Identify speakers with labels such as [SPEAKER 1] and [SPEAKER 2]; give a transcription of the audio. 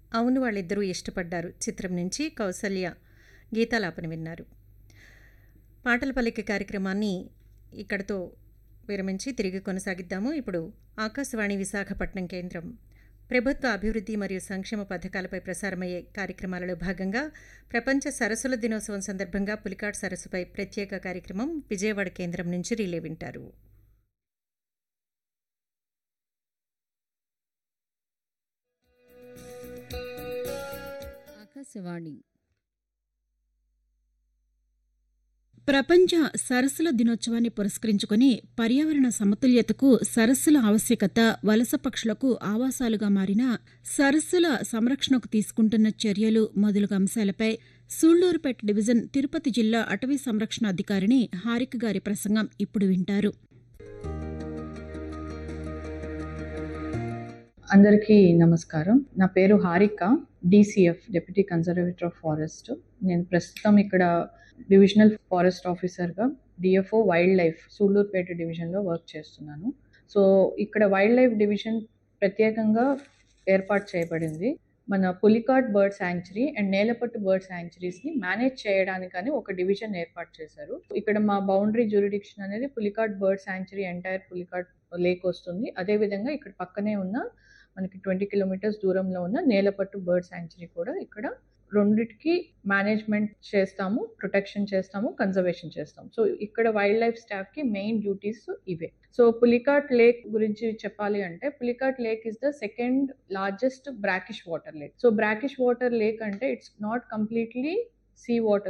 [SPEAKER 1] అవును వాళ్ళిద్దరూ ఇష్టపడ్డారు చిత్రం నుంచి కౌసల్య గీతాలాపన విన్నారు పాటల పలికి కార్యక్రమాన్ని ఇక్కడతో విరమించి తిరిగి కొనసాగిద్దాము ఇప్పుడు ఆకాశవాణి విశాఖపట్నం కేంద్రం ప్రభుత్వ అభివృద్ధి మరియు సంక్షేమ పథకాలపై ప్రసారమయ్యే కార్యక్రమాలలో భాగంగా ప్రపంచ సరస్సుల దినోత్సవం సందర్భంగా పులికాట్ సరస్సుపై ప్రత్యేక కార్యక్రమం విజయవాడ కేంద్రం నుంచి రిలే వింటారు
[SPEAKER 2] ఆకాశవాణి
[SPEAKER 3] ప్రపంచ సరస్సుల దినోత్సవాన్ని పురస్కరించుకుని పర్యావరణ సమతుల్యతకు సరస్సుల ఆవశ్యకత వలస పక్షులకు ఆవాసాలుగా మారిన సరస్సుల సంరక్షణకు తీసుకుంటున్న చర్యలు మొదలగు అంశాలపై సూళ్లూరుపేట డివిజన్ తిరుపతి జిల్లా అటవీ సంరక్షణ అధికారిని హారిక గారి ప్రసంగం ఇప్పుడు వింటారు
[SPEAKER 4] అందరికీ నమస్కారం నా పేరు Harika DCF deputy conservator of forest నేను ప్రస్తుతం ఇక్కడ డివిజనల్ ఫారెస్ట్ ఆఫీసర్గా డిఎఫ్ఓ వైల్డ్ లైఫ్ సూళ్ళూరుపేట డివిజన్లో వర్క్ చేస్తున్నాను సో ఇక్కడ వైల్డ్ లైఫ్ డివిజన్ ప్రత్యేకంగా ఏర్పాటు చేయబడింది మన Pulicat bird sanctuary and Nelapattu bird శాంక్చురీస్ని మేనేజ్ చేయడానికని ఒక డివిజన్ ఏర్పాటు చేశారు ఇక్కడ మా బౌండరీ జ్యూరిడిక్షన్ అనేది Pulicat bird sanctuary entire Pulicat lake వస్తుంది అదేవిధంగా ఇక్కడ పక్కనే ఉన్న మనకి ట్వంటీ కిలోమీటర్స్ దూరంలో ఉన్న నేలపట్టు బర్డ్ శాంక్చురీ కూడా ఇక్కడ రెండిటికి మేనేజ్మెంట్ చేస్తాము ప్రొటెక్షన్ చేస్తాము కన్జర్వేషన్ చేస్తాము సో ఇక్కడ వైల్డ్ లైఫ్ స్టాఫ్కి మెయిన్ డ్యూటీస్ ఇవే సో పులికాట్ లేక్ గురించి చెప్పాలి అంటే Pulicat lake is the second largest brackish water lake so brackish water lake అంటే it's not completely sea water